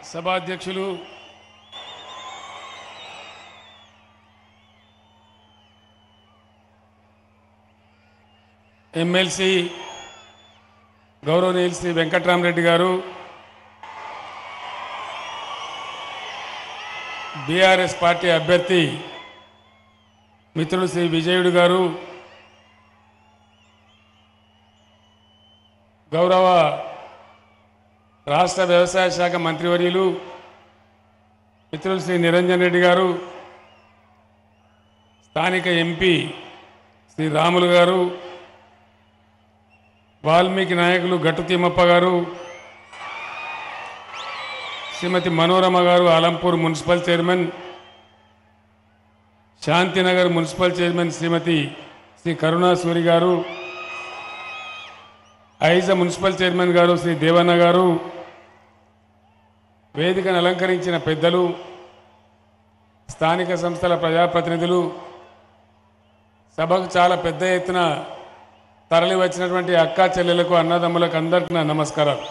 సభాధ్యక్షులు ఎమ్మెల్సీ గౌరవనీయులు శ్రీ వెంకట్రామరెడ్డి గారు బీఆర్ఎస్ పార్టీ అభ్యర్థి మిత్రులు శ్రీ విజయుడు గారు గౌరవ రాష్ట్ర వ్యవసాయ శాఖ మంత్రివర్యులు మిత్రులు శ్రీ నిరంజన్ రెడ్డి గారు స్థానిక ఎంపీ శ్రీ రాములు గారు వాల్మీకి నాయకులు గట్టు తిమ్మప్ప గారు Shrimati Manorama garu Alampur municipal chairman Shantinagar municipal chairman Shrimati Shri Karuna Suri గారు ఐజ మున్సిపల్ చైర్మన్ గారు శ్రీ దేవన్న గారు వేదికను అలంకరించిన పెద్దలు స్థానిక సంస్థల ప్రజాప్రతినిధులు సభకు చాలా పెద్ద ఎత్తున తరలి వచ్చినటువంటి అక్కా చెల్లెలకు అన్నదమ్ములకు అందరికీ నా నమస్కారాలు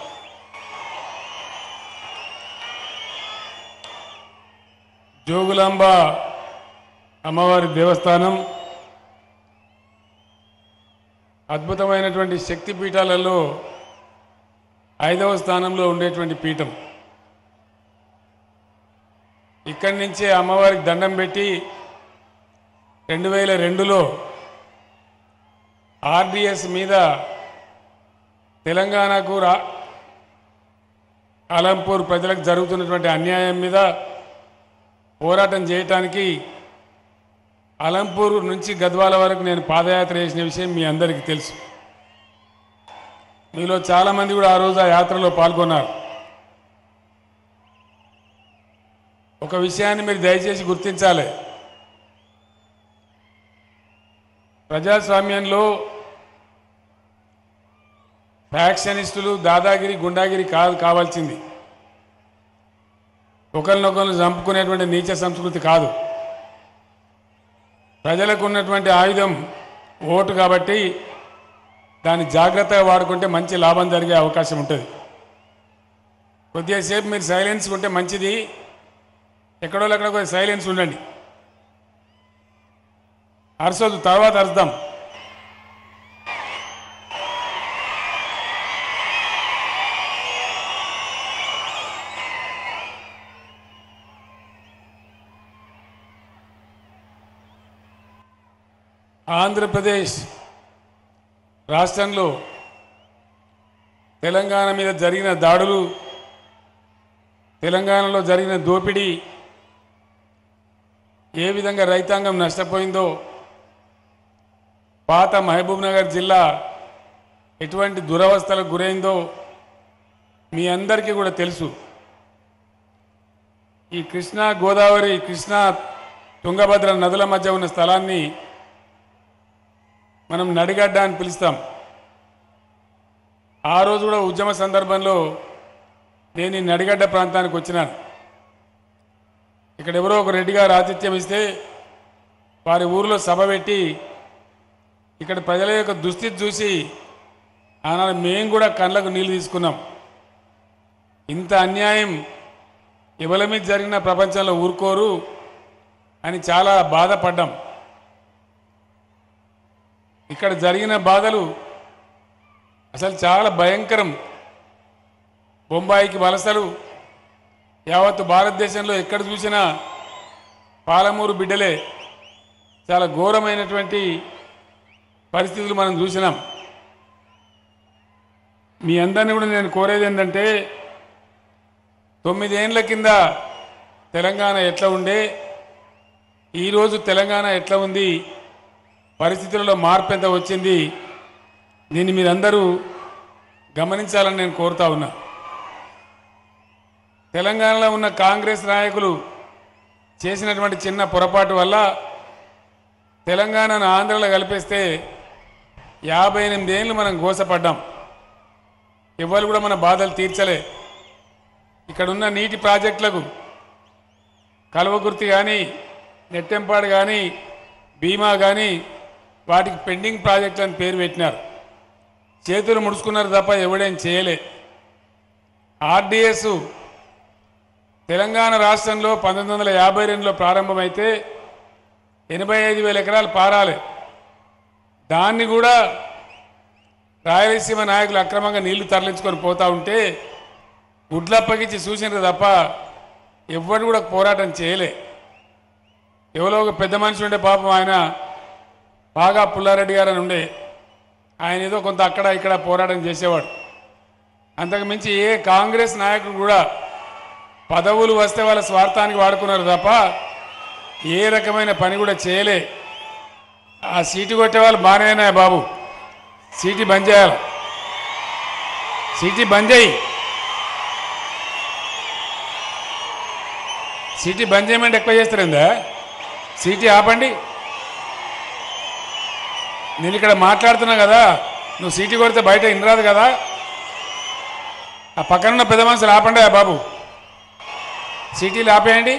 జోగులాంబ అమ్మవారి దేవస్థానం అద్భుతమైనటువంటి శక్తి పీఠాలలో ఐదవ స్థానంలో ఉండేటువంటి పీఠం ఇక్కడి నుంచే అమ్మవారికి దండం పెట్టి రెండు వేల రెండులో ఆర్డిఎస్ మీద తెలంగాణకు రా అలంపూర్ ప్రజలకు జరుగుతున్నటువంటి అన్యాయం మీద పోరాటం చేయటానికి అలంపూర్ నుంచి గద్వాల వరకు నేను పాదయాత్ర చేసిన విషయం మీ అందరికీ తెలుసు మీలో చాలామంది కూడా ఆ రోజు ఆ యాత్రలో పాల్గొన్నారు ఒక విషయాన్ని మీరు దయచేసి గుర్తించాలి ప్రజాస్వామ్యంలో ఫ్యాక్షనిస్టులు దాదాగిరి గుండాగిరి కాదు కావాల్సింది ఒకరినొకరు చంపుకునేటువంటి నీచ సంస్కృతి కాదు ప్రజలకు ఉన్నటువంటి ఆయుధం ఓటు కాబట్టి దాన్ని జాగ్రత్తగా వాడుకుంటే మంచి లాభం జరిగే అవకాశం ఉంటుంది కొద్దిసేపు మీరు సైలెన్స్ ఉంటే మంచిది ఎక్కడో ఎక్కడ కొద్దిగా సైలెన్స్ ఉండండి అరసొద్దు తర్వాత అరుద్దాం ఆంధ్రప్రదేశ్ రాష్ట్రంలో తెలంగాణ మీద జరిగిన దాడులు తెలంగాణలో జరిగిన దోపిడీ ఏ విధంగా రైతాంగం నష్టపోయిందో పాత మహబూబ్ నగర్ జిల్లా ఎటువంటి దురవస్థలకు గురైందో మీ అందరికీ కూడా తెలుసు ఈ కృష్ణా గోదావరి కృష్ణా తుంగభద్ర నదుల మధ్య ఉన్న స్థలాన్ని మనం నడిగడ్డ అని పిలుస్తాం ఆ రోజు కూడా ఉద్యమ సందర్భంలో నేను ఈ నడిగడ్డ ప్రాంతానికి వచ్చినాను ఇక్కడ ఎవరో ఒక రెడ్డి గారు ఆతిథ్యం ఇస్తే వారి ఊరిలో సభ పెట్టి ఇక్కడ ప్రజల యొక్క దుస్థితి చూసి ఆనాడు మేము కూడా కళ్ళకు నీళ్లు తీసుకున్నాం ఇంత అన్యాయం ఎవరి మీద జరిగిన ప్రపంచంలో ఊరుకోరు అని చాలా బాధపడ్డాం ఇక్కడ జరిగిన బాధలు అసలు చాలా భయంకరం బొంబాయికి వలసలు యావత్తు భారతదేశంలో ఎక్కడ చూసినా పాలమూరు బిడ్డలే చాలా ఘోరమైనటువంటి పరిస్థితులు మనం చూసినాం మీ అందరినీ కూడా నేను కోరేది ఏంటంటే తొమ్మిదేండ్ల కింద తెలంగాణ ఎట్లా ఉండే ఈరోజు తెలంగాణ ఎట్లా ఉంది పరిస్థితులలో మార్పు ఎంత వచ్చింది దీన్ని మీరందరూ గమనించాలని నేను కోరుతా ఉన్నా తెలంగాణలో ఉన్న కాంగ్రెస్ నాయకులు చేసినటువంటి చిన్న పొరపాటు వల్ల తెలంగాణను ఆంధ్రలో కలిపేస్తే యాభై ఎనిమిది ఏళ్ళు మనం గోసపడ్డాం ఎవరు కూడా మన బాధలు తీర్చలే ఇక్కడున్న నీటి ప్రాజెక్టులకు కల్వకుర్తి కానీ నెట్టెంపాడు కానీ బీమా కానీ వాటికి పెండింగ్ ప్రాజెక్టులు అని పేరు పెట్టినారు చేతులు ముడుచుకున్నారు తప్ప ఎవడేం చేయలే ఆర్డీఎస్ తెలంగాణ రాష్ట్రంలో పంతొమ్మిది వందల యాభై రెండులో ప్రారంభమైతే ఎనభై ఐదు వేల ఎకరాలు పారాలి దాన్ని కూడా రాయలసీమ నాయకులు అక్రమంగా నీళ్లు తరలించుకొని పోతా ఉంటే గుడ్లప్పగించి చూసినారు తప్ప ఎవ్వరు కూడా పోరాటం చేయలే ఎవరో ఒక పెద్ద మనిషి ఉండే పాపం ఆయన బాగా పుల్లారెడ్డి గారు అని ఉండే ఆయన ఏదో కొంత అక్కడ ఇక్కడ పోరాటం చేసేవాడు అంతకు మించి ఏ కాంగ్రెస్ నాయకుడు కూడా పదవులు వస్తే వాళ్ళ స్వార్థానికి వాడుకున్నారు తప్ప ఏ రకమైన పని కూడా చేయలే ఆ సీటు కొట్టే వాళ్ళు బాగానే బాబు సీటీ బంద్ చేయాలి సీటీ బంద్ చేయి సీటీ బంద్ చేయమంటే ఎక్కువ చేస్తారేందా సీటీ ఆపండి నేను ఇక్కడ మాట్లాడుతున్నా కదా నువ్వు సీటీ కొడితే బయట ఇనరాదు కదా ఆ పక్కన ఉన్న పెద్ద మనుషులు ఆపండి ఆ బాబు సీటీలు ఆపేయండి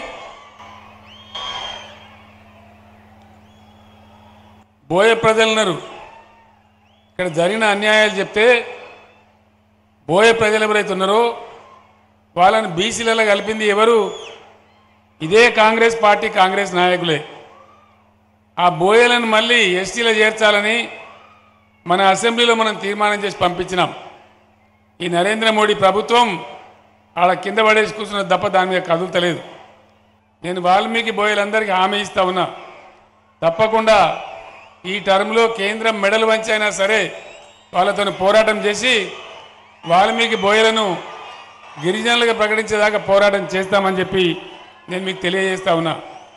బోయే ప్రజలున్నారు ఇక్కడ జరిగిన అన్యాయాలు చెప్తే బోయే ప్రజలు ఎవరైతే ఉన్నారో వాళ్ళని బీసీలలో కలిపింది ఎవరు ఇదే కాంగ్రెస్ పార్టీ కాంగ్రెస్ నాయకులే ఆ బోయలను మళ్ళీ ఎస్టీలో చేర్చాలని మన అసెంబ్లీలో మనం తీర్మానం చేసి పంపించినాం ఈ నరేంద్ర మోడీ ప్రభుత్వం ఆడ కింద పడేసి కూర్చున్న తప్ప దాని మీద కదులుతలేదు నేను వాల్మీకి బోయలందరికీ హామీ ఇస్తా ఉన్నా తప్పకుండా ఈ టర్మ్లో కేంద్రం మెడలు వంచైనా సరే వాళ్ళతో పోరాటం చేసి వాల్మీకి బోయలను గిరిజనులుగా ప్రకటించేదాకా పోరాటం చేస్తామని చెప్పి నేను మీకు తెలియజేస్తా ఉన్నా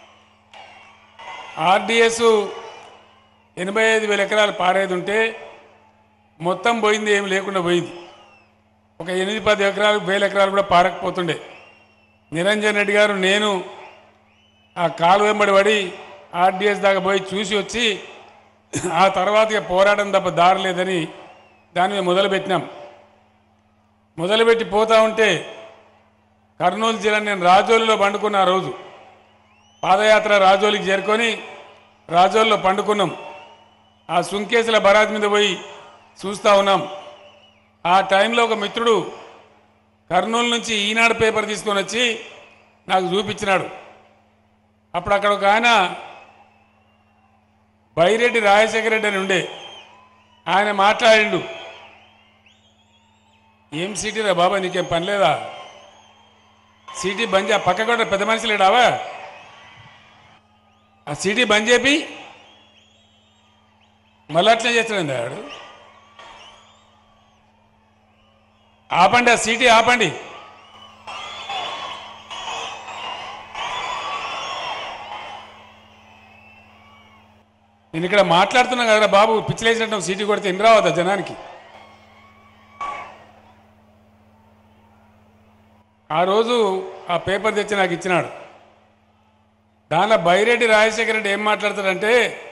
ఆర్డిఎస్ ఎనభై ఐదు వేల ఎకరాలు పారేది ఉంటే మొత్తం పోయింది ఏమి లేకుండా పోయింది ఒక ఎనిమిది పది ఎకరాలు వేల ఎకరాలు కూడా పారకపోతుండే నిరంజన్ రెడ్డి గారు నేను ఆ కాలు వెంబడి పడి ఆర్డిఎస్ దాకా పోయి చూసి వచ్చి ఆ తర్వాత ఇక పోరాటం తప్ప దారి లేదని దాని మీద మొదలుపెట్టినాం మొదలుపెట్టి పోతా ఉంటే కర్నూలు జిల్లా నేను రాజోలులో పండుకున్న ఆ రోజు పాదయాత్ర రాజోలికి చేరుకొని రాజోల్లో పండుకున్నాం ఆ సుంకేసుల బరాజ్ మీద పోయి చూస్తూ ఉన్నాం ఆ టైంలో ఒక మిత్రుడు కర్నూలు నుంచి ఈనాడు పేపర్ తీసుకొని వచ్చి నాకు చూపించినాడు అప్పుడు అక్కడ ఒక ఆయన బైరెడ్డి రాజశేఖర రెడ్డి అని ఉండే ఆయన మాట్లాడిండు ఏం సీటీ రా బాబా నీకేం పని లేదా సీటీ బంద్ చే పక్క కూడా పెద్ద మనిషి లేడావా ఆ సీటీ బంద్ చేపి మళ్ళీ అట్లే చేస్తాడండి ఆడు ఆపండి ఆ సీటీ ఆపండి నేను ఇక్కడ మాట్లాడుతున్నా కదరా బాబు పిచ్చిలేసినట్టు సీటీ కొడితే ఎన్ని రావద్దా జనానికి ఆ రోజు ఆ పేపర్ తెచ్చి నాకు ఇచ్చినాడు దానిలో బైరెడ్డి రాజశేఖర రెడ్డి ఏం మాట్లాడతాడంటే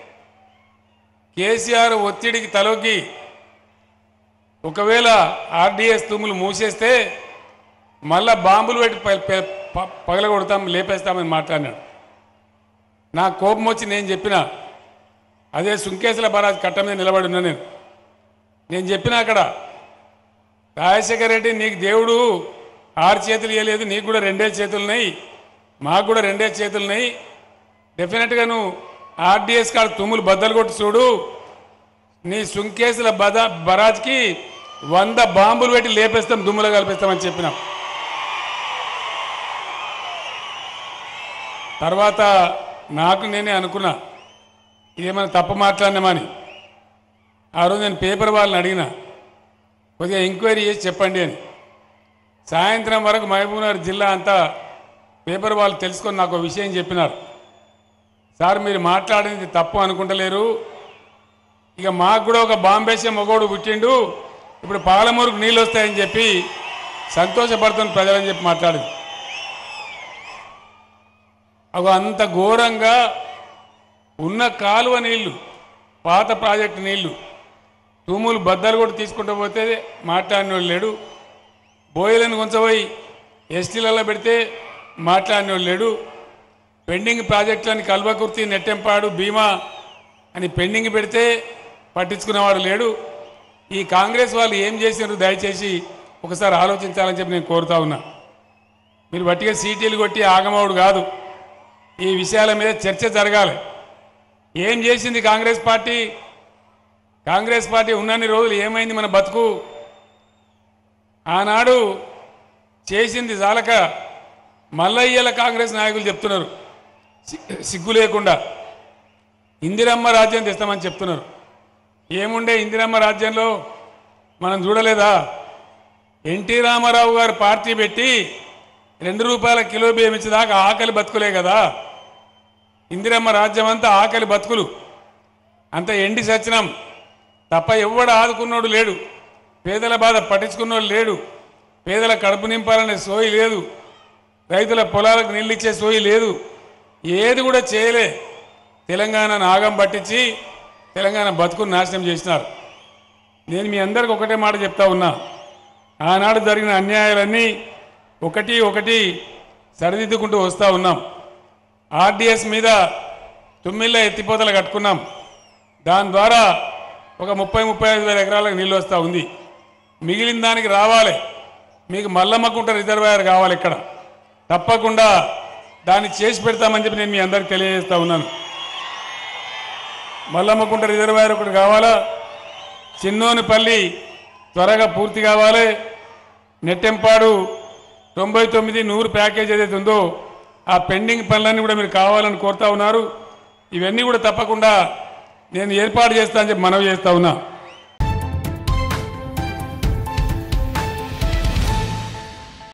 కేసీఆర్ ఒత్తిడికి తలొగ్గి ఒకవేళ ఆర్డీఎస్ తుమ్ములు మూసేస్తే మళ్ళా బాంబులు పెట్టి ప- ప- ప- పగలగొడతాం లేపేస్తామని మాట్లాడినాడు నా కోపం వచ్చి నేను చెప్పిన అదే సుంకేసుల బరాజ్ కట్ట మీద నిలబడి ఉన్నా నేను నేను చెప్పిన అక్కడ రాజశేఖర రెడ్డి నీకు దేవుడు ఆరు చేతులు ఇవ్వలేదు నీకు కూడా రెండే చేతులు ఉన్నాయి మాకు కూడా రెండే చేతులు ఉన్నాయి డెఫినెట్గా నువ్వు ఆర్డీఎస్ కాడ తుమ్ములు బద్దలు కొట్టి చూడు నీ సుంకేసుల బద బరాజ్కి వంద బాంబులు పెట్టి లేపేస్తాం దుమ్ములు కలిపేస్తామని చెప్పినాం తర్వాత నాకు నేనే అనుకున్నా ఇదేమైనా తప్పు మాట్లాడినామని ఆ రోజు నేను పేపర్ వాళ్ళని అడిగిన కొద్దిగా ఎంక్వైరీ చేసి చెప్పండి అని సాయంత్రం వరకు మహబూబ్నగర్ జిల్లా అంతా పేపర్ వాళ్ళు తెలుసుకొని నాకు ఒక విషయం చెప్పినారు సార్ మీరు మాట్లాడింది తప్పు అనుకుంటలేరు ఇక మాకు కూడా ఒక బాంబేసే మగోడు పుట్టిండు ఇప్పుడు పాలమూరుకు నీళ్ళు వస్తాయని చెప్పి సంతోషపడుతున్న ప్రజలని చెప్పి మాట్లాడింది అగో అంత ఘోరంగా ఉన్న కాలువ నీళ్లు పాత ప్రాజెక్టు నీళ్లు తూములు బద్దలు కూడా తీసుకుంటూ పోతే మాట్లాడినోడు లేడు బోయలను కొంచెపోయి ఎస్టీలలో పెడితే మాట్లాడినోడు లేడు పెండింగ్ ప్రాజెక్టులని కల్వకుర్తి నెట్టెంపాడు భీమా అని పెండింగ్ పెడితే పట్టించుకునేవాడు లేడు ఈ కాంగ్రెస్ వాళ్ళు ఏం చేసినారు దయచేసి ఒకసారి ఆలోచించాలని చెప్పి నేను కోరుతా ఉన్నా మీరు వట్టిగా సీటీలు కొట్టి ఆగమవుడు కాదు ఈ విషయాల మీద చర్చ జరగాలి ఏం చేసింది కాంగ్రెస్ పార్టీ కాంగ్రెస్ పార్టీ ఉన్నన్ని రోజులు ఏమైంది మన బతుకు ఆనాడు చేసింది చాలక మల్లయ్యల కాంగ్రెస్ నాయకులు చెప్తున్నారు సి- సిగ్గు లేకుండా ఇందిరమ్మ రాజ్యం తెస్తామని చెప్తున్నారు ఏముండే ఇందిరమ్మ రాజ్యంలో మనం చూడలేదా ఎన్టీ రామారావు గారు పార్టీ పెట్టి రెండు రూపాయల కిలో బియ్యం ఇచ్చేదాకా ఆకలి బతుకులే కదా ఇందిరమ్మ రాజ్యం అంతా ఆకలి బతుకులు అంత ఎండి సచ్చినాం తప్ప ఎవ్వడు ఆదుకున్నోడు లేడు పేదల బాధ పట్టించుకున్నోడు లేడు పేదల కడుపు నింపాలనే సోయి లేదు రైతుల పొలాలకు నీళ్ళు ఇచ్చే సోయి లేదు ఏది కూడా చేయలే తెలంగాణ నాగం పట్టించి తెలంగాణ బతుకును నాశనం చేసినారు నేను మీ అందరికి ఒకటే మాట చెప్తా ఉన్నా ఆనాడు జరిగిన అన్యాయాలన్నీ ఒకటి ఒకటి సరిదిద్దుకుంటూ వస్తూ ఉన్నాం ఆర్డీఎస్ మీద తుమ్మిళ్ళ ఎత్తిపోతలు కట్టుకున్నాం దాని ద్వారా ఒక ముప్పై ముప్పై ఐదు వేల ఎకరాలకు నీళ్ళు వస్తూ ఉంది మిగిలిన దానికి రావాలి మీకు మల్లమ్మకుంట రిజర్వాయర్ కావాలి ఇక్కడ తప్పకుండా దాన్ని చేసి పెడతామని చెప్పి నేను మీ అందరికి తెలియజేస్తా ఉన్నాను మల్లమ్మకుంట రిజర్వాయర్ ఒకటి కావాలా చిన్నోనిపల్లి త్వరగా పూర్తి కావాలి నెట్టెంపాడు తొంభై తొమ్మిది నూరు ప్యాకేజ్ ఏదైతే ఉందో ఆ పెండింగ్ పనులన్నీ కూడా మీరు కావాలని కోరుతా ఉన్నారు ఇవన్నీ కూడా తప్పకుండా నేను ఏర్పాటు చేస్తా అని చెప్పి మనవి చేస్తా ఉన్నా